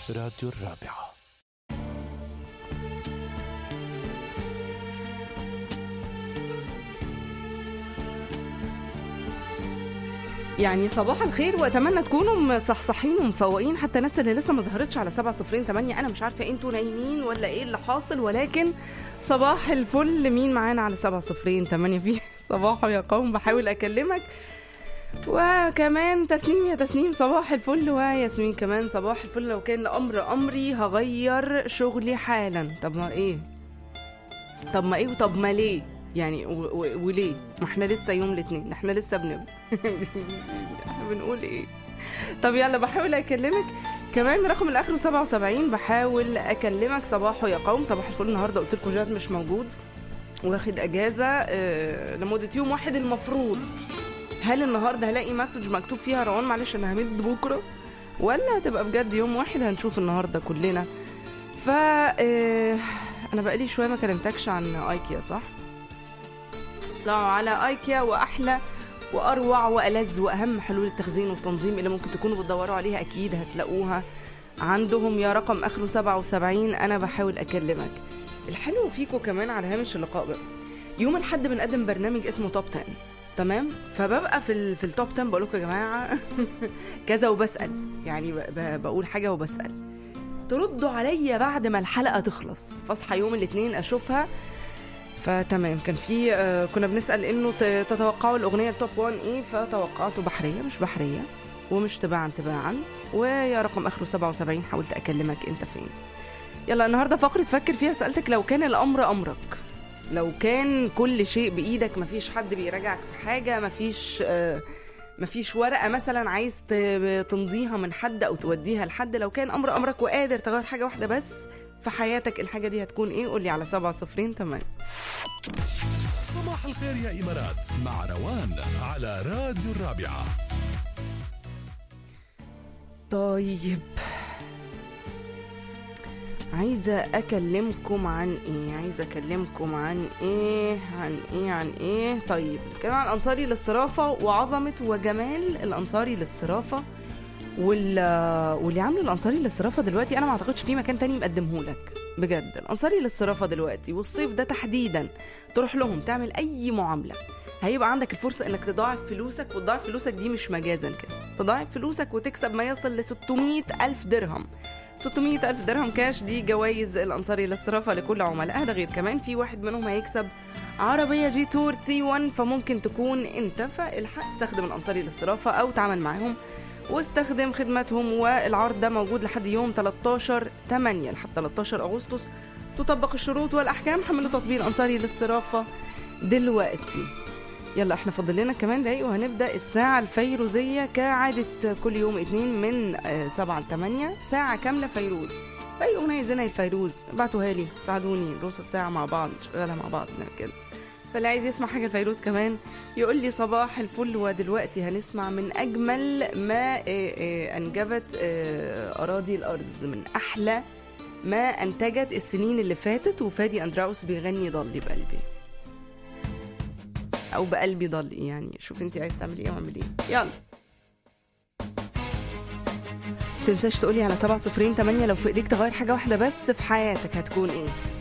راديو الرابعة يعني صباح الخير واتمنى تكونوا مصحصحين ومفوقين حتى الناس اللي لسه ما ظهرتش على 7 صفرين 8 انا مش عارفه انتوا نايمين ولا ايه اللي حاصل ولكن صباح الفل مين معانا على 7 صفرين 8 في صباح يا قوم بحاول اكلمك وكمان تسنيم يا تسنيم صباح الفل وياسمين كمان صباح الفل لو كان الامر امري هغير شغلي حالا طب ما ايه طب ما ايه وطب ما ليه يعني و- و- وليه ما احنا لسه يوم الاثنين احنا لسه بنبدا احنا بنقول ايه طب يلا بحاول اكلمك كمان رقم الاخر 77 بحاول اكلمك صباحو يا قوم صباح الفل النهارده قلت لكم جاد مش موجود واخد اجازه آه، لمده يوم واحد المفروض هل النهارده هلاقي مسج مكتوب فيها روان معلش انا همد بكره ولا هتبقى بجد يوم واحد هنشوف النهارده كلنا ف آه، انا بقالي شويه ما كلمتكش عن ايكيا صح طلعوا على ايكيا واحلى واروع والذ واهم حلول التخزين والتنظيم اللي ممكن تكونوا بتدوروا عليها اكيد هتلاقوها عندهم يا رقم اخره 77 انا بحاول اكلمك الحلو فيكم كمان على هامش اللقاء بقى يوم الحد بنقدم برنامج اسمه توب 10 تمام فببقى في ال في التوب 10 بقول لكم يا جماعه كذا وبسال يعني ب- ب- بقول حاجه وبسال تردوا عليا بعد ما الحلقه تخلص فاصحى يوم الاثنين اشوفها فتمام كان في آه، كنا بنسال انه ت- تتوقعوا الاغنيه التوب 1 ايه فتوقعته بحريه مش بحريه ومش تباعا تباعا ويا رقم اخره 77 حاولت اكلمك انت فين يلا النهارده فقره فكر فيها سالتك لو كان الامر امرك لو كان كل شيء بايدك مفيش حد بيراجعك في حاجه مفيش آه، مفيش ورقه مثلا عايز ت- تمضيها من حد او توديها لحد لو كان امر امرك وقادر تغير حاجه واحده بس في حياتك الحاجه دي هتكون ايه قول لي على 7 صفرين تمام صباح الخير يا إمارات مع روان على راديو الرابعة طيب عايزة أكلمكم عن إيه؟ عايزة أكلمكم عن إيه؟ عن إيه؟ عن إيه؟ طيب نتكلم عن الأنصاري للصرافة وعظمة وجمال الأنصاري للصرافة وال واللي عامله الأنصاري للصرافة دلوقتي أنا ما أعتقدش في مكان تاني مقدمهولك بجد الأنصاري للصرافة دلوقتي والصيف ده تحديدا تروح لهم تعمل أي معاملة هيبقى عندك الفرصة انك تضاعف فلوسك وتضاعف فلوسك دي مش مجازا كده تضاعف فلوسك وتكسب ما يصل ل 600 ألف درهم 600 ألف درهم كاش دي جوائز الأنصاري للصرافة لكل عملائها ده غير كمان في واحد منهم هيكسب عربية جي تور تي 1 فممكن تكون انت فالحق استخدم الأنصاري للصرافة أو تعامل معاهم واستخدم خدماتهم والعرض ده موجود لحد يوم 13 8 لحد 13 أغسطس تطبق الشروط والأحكام حملوا تطبيق الأنصاري للصرافة دلوقتي يلا احنا فاضل لنا كمان دقايق وهنبدا الساعه الفيروزيه كعاده كل يوم اتنين من آه، سبعة ل 8 ساعه كامله فيروز اي اغنيه زينا الفيروز ابعتوها لي ساعدوني نرص الساعه مع بعض نشغلها مع بعض نعمل كده فاللي عايز يسمع حاجه الفيروز كمان يقول لي صباح الفل ودلوقتي هنسمع من اجمل ما آه، آه، انجبت آه، اراضي الارز من احلى ما انتجت السنين اللي فاتت وفادي اندراوس بيغني ضلي بقلبي او بقلبي ضل يعني شوف انت عايز تعملي ايه واعملي ايه يلا تنساش تقولي على سبعة صفرين تمانية لو في ايديك تغير حاجة واحدة بس في حياتك هتكون ايه